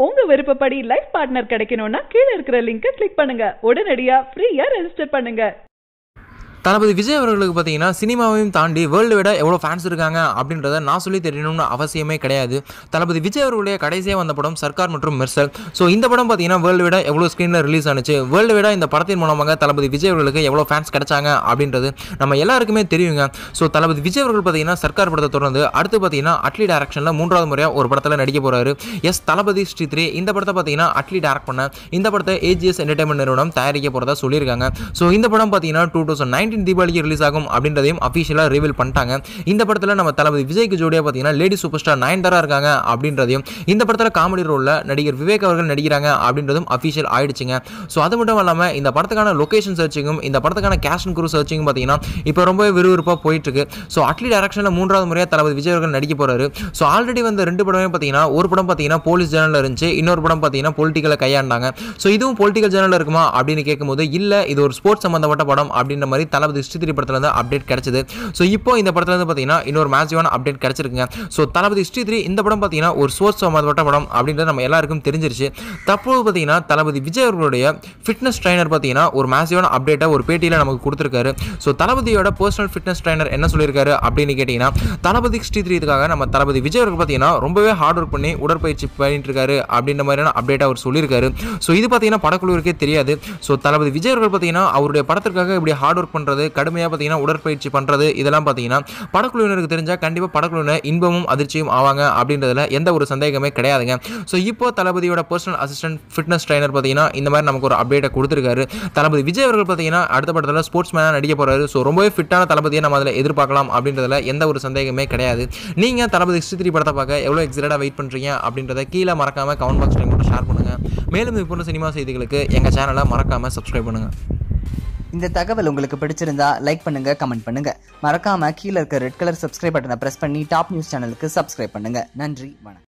உங்க விருப்பப்படி life partner கிடைக்கணும்னா கீழே இருக்கிற லிங்கை கிளிக் பண்ணுங்க உடனடியா ஃப்ரீயா ரெஜிஸ்டர் பண்ணுங்க தளபதி விஜய் அவர்களுக்கு பார்த்தீங்கன்னா சினிமாவையும் தாண்டி வேர்ல்டு விட எவ்வளோ ஃபேன்ஸ் இருக்காங்க அப்படின்றத நான் சொல்லி தெரியணும்னு அவசியமே கிடையாது தளபதி விஜய் அவர்களுடைய கடைசியாக வந்த படம் சர்க்கார் மற்றும் மெர்சல் ஸோ இந்த படம் பார்த்தீங்கன்னா வேர்ல்டு விட எவ்வளோ ஸ்க்ரீனில் ரிலீஸ் ஆனிச்சு வேர்ல்டு விட இந்த படத்தின் மூலமாக தளபதி விஜய் அவர்களுக்கு எவ்வளோ ஃபேன்ஸ் கிடைச்சாங்க அப்படின்றது நம்ம எல்லாருக்குமே தெரியுங்க ஸோ தளபதி விஜய் அவர்கள் பார்த்தீங்கன்னா சர்க்கார் படத்தை தொடர்ந்து அடுத்து பார்த்தீங்கன்னா அட்லி டேரக்ஷனில் மூன்றாவது முறையாக ஒரு படத்தில் நடிக்க போகிறாரு எஸ் தளபதி ஸ்ரீ த்ரீ இந்த படத்தை பார்த்தீங்கன்னா அட்லி டேரக்ட் பண்ண இந்த படத்தை ஏஜிஎஸ் என்டர்டைன்மெண்ட் நிறுவனம் தயாரிக்க போகிறதா சொல்லியிருக்காங்க ஸோ இந்த படம் பார்த்தீங்கன்னா டூ தௌசண்ட் நைன்டீன் தீபாவளிக்கு ரிலீஸ் ஆகும் அப்படின்றதையும் அஃபிஷியலாக ரிவீல் பண்ணிட்டாங்க இந்த படத்தில் நம்ம தளபதி விஜய்க்கு ஜோடியாக பார்த்தீங்கன்னா லேடி சூப்பர் ஸ்டார் நயன்தாரா இருக்காங்க அப்படின்றதையும் இந்த படத்தில் காமெடி ரோலில் நடிகர் விவேக் அவர்கள் நடிக்கிறாங்க அப்படின்றதும் அஃபிஷியல் ஆயிடுச்சுங்க ஸோ அது மட்டும் இல்லாமல் இந்த படத்துக்கான லொகேஷன் சர்ச்சிங்கும் இந்த படத்துக்கான கேஷ் அண்ட் குரூ சர்ச்சிங்கும் பார்த்தீங்கன்னா இப்போ ரொம்பவே விறுவிறுப்பாக போயிட்டு இருக்கு ஸோ அட்லி டேரக்ஷனில் மூன்றாவது முறையாக தளபதி விஜய் அவர்கள் நடிக்க போறாரு ஸோ ஆல்ரெடி வந்த ரெண்டு படமே பார்த்தீங்கன்னா ஒரு படம் பார்த்தீங்கன்னா போலீஸ் ஜேர்னலில் இருந்துச்சு இன்னொரு படம் பார்த்தீங்கன்னா பொலிட்டிக்கலை கையாண்டாங்க ஸோ இதுவும் பொலிட்டிக்கல் ஜேர்னலில் இருக்குமா அப்படின்னு கேட்கும்போது இல்லை இது ஒரு ஸ்போர்ட்ஸ் சம்மந்தப்பட்ட படம் அப்படின்ற மாதிரி தளபதி ஸ்ரீ படத்தில் இருந்து அப்டேட் கிடைச்சது ஸோ இப்போ இந்த படத்துல இருந்து பார்த்தீங்கன்னா இன்னொரு மேசிவான அப்டேட் கிடைச்சிருக்குங்க ஸோ தளபதி ஸ்ரீ த்ரீ இந்த படம் பார்த்தீங்கன்னா ஒரு ஸ்போர்ட்ஸ் சம்மந்தப்பட்ட படம் அப்படின்றது நம்ம எல்லாருக்கும் தெரிஞ்சிருச்சு தற்போது பார்த்தீங்கன்னா தளபதி விஜய் அவர்களுடைய ஃபிட்னஸ் ட்ரைனர் பார்த்தீங்கன்னா ஒரு மேசிவான அப்டேட்டை ஒரு பேட்டியில் நமக்கு கொடுத்துருக்காரு ஸோ தளபதியோட பர்சனல் ஃபிட்னஸ் ட்ரைனர் என்ன சொல்லியிருக்காரு அப்படின்னு கேட்டிங்கன்னா தளபதி ஸ்ரீ த்ரீ இதுக்காக நம்ம தளபதி விஜய் அவர்கள் பார்த்தீங்கன்னா ரொம்பவே ஹார்ட் ஒர்க் பண்ணி உடற்பயிற்சி பண்ணிட்டு இருக்காரு அப்படின்ற மாதிரியான அப்டேட் அவர் சொல்லியிருக்காரு ஸோ இது பார்த்தீங்கன்னா படக்குழுவிற்கே தெரியாது ஸோ தளபதி விஜய் அவர்கள் பார்த்தீங்கன்னா அவருடைய படத்திற்காக இப்படி ஹார்ட் ஒர்க் பண்ணுறது கடுமையாக பார்த்தீங்கன்னா உடற்பயிற்சி பண்ணுறது இதெல்லாம் பார்த்தீங்கன்னா படக்குழுவினருக்கு தெரிஞ்சால் கண்டிப்பாக படக்குழுவினர் இன்பமும் அதிர்ச்சியும் ஆவாங்க அப்படின்றதுல எந்த ஒரு சந்தேகமே கிடையாதுங்க ஸோ இப்போ தளபதியோட பர்சனல் அசிஸ்டன்ட் ஃபிட்னஸ் ட்ரைனர் பார்த்தீங்கன்னா இந்த மாதிரி நமக்கு ஒரு அப்டேட்டை கொடுத்துருக்காரு தளபதி விஜய் அவர்கள் பார்த்தீங்கன்னா அடுத்த படத்தில் ஸ்போர்ட்ஸ் மேனாக நடிக்க போகிறாரு ஸோ ரொம்பவே ஃபிட்டான தளபதியை நம்ம அதில் எதிர்பார்க்கலாம் அப்படின்றதுல எந்த ஒரு சந்தேகமே கிடையாது நீங்கள் தளபதி சித்திரி படத்தை பார்க்க எவ்வளோ எக்ஸைட்டாக வெயிட் பண்ணுறீங்க அப்படின்றத கீழே மறக்காமல் கமெண்ட் பாக்ஸில் கூட ஷேர் பண்ணுங்கள் மேலும் இது போன்ற சினிமா செய்திகளுக்கு எங்கள் சேனலை மறக்காமல் சப்ஸ்கிரைப் பண்ணுங்கள் இந்த தகவல் உங்களுக்கு பிடிச்சிருந்தா லைக் பண்ணுங்க கமெண்ட் பண்ணுங்க மறக்காம கீழே இருக்க ரெட் கலர் சப்ஸ்கிரைப் பட்டனை பிரஸ் பண்ணி டாப் நியூஸ் சேனலுக்கு சப்ஸ்கிரைப் பண்ணுங்க நன்றி வணக்கம்